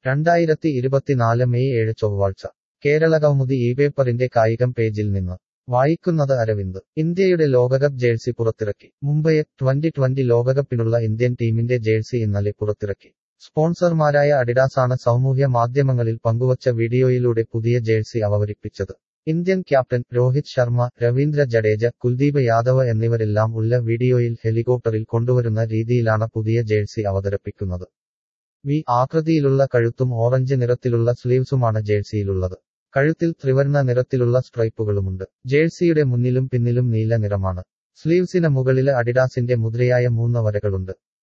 രണ്ടായിരത്തി ഇരുപത്തിനാല് മെയ് ഏഴ് ചൊവ്വാഴ്ച കേരളകൗമുദി ഈ പേപ്പറിന്റെ കായികം പേജിൽ നിന്ന് വായിക്കുന്നത് അരവിന്ദ് ഇന്ത്യയുടെ ലോകകപ്പ് ജേഴ്സി പുറത്തിറക്കി മുംബൈ ട്വന്റി ട്വന്റി ലോകകപ്പിനുള്ള ഇന്ത്യൻ ടീമിന്റെ ജേഴ്സി ഇന്നലെ പുറത്തിറക്കി സ്പോൺസർമാരായ അഡിഡാസാണ് സാമൂഹ്യ മാധ്യമങ്ങളിൽ പങ്കുവച്ച വീഡിയോയിലൂടെ പുതിയ ജേഴ്സി അവതരിപ്പിച്ചത് ഇന്ത്യൻ ക്യാപ്റ്റൻ രോഹിത് ശർമ്മ രവീന്ദ്ര ജഡേജ കുൽദീപ് യാദവ് എന്നിവരെല്ലാം ഉള്ള വീഡിയോയിൽ ഹെലികോപ്റ്ററിൽ കൊണ്ടുവരുന്ന രീതിയിലാണ് പുതിയ ജേഴ്സി അവതരിപ്പിക്കുന്നത് വി ആകൃതിയിലുള്ള കഴുത്തും ഓറഞ്ച് നിറത്തിലുള്ള സ്ലീവ്സുമാണ് ജേഴ്സിയിലുള്ളത് കഴുത്തിൽ ത്രിവർണ നിറത്തിലുള്ള സ്ട്രൈപ്പുകളുമുണ്ട് ജേഴ്സിയുടെ മുന്നിലും പിന്നിലും നീല നിറമാണ് സ്ലീവ്സിന് മുകളില് അഡിഡാസിന്റെ മുദ്രയായ മൂന്ന് വരകളുണ്ട്